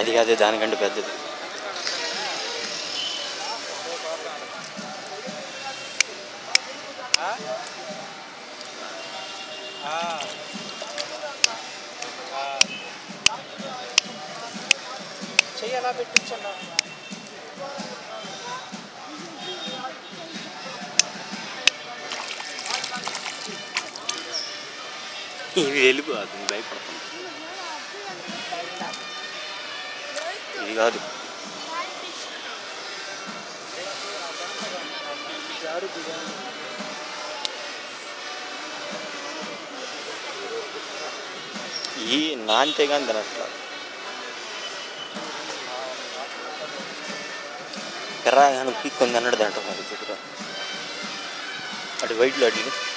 అది కాదు దానికంటే పెద్దది చెయ్యి ఎలా పెట్టించన్నా ఇవి వెళ్ళిపోతుంది భయపడుతుంది ఇది కాదు ఈ నాంతే కానీ తినట్లా ఎర్రగాను పీక్కొని తిన్నట్టు తింటున్నారు ఇప్పుడు అటు వైట్లో అటు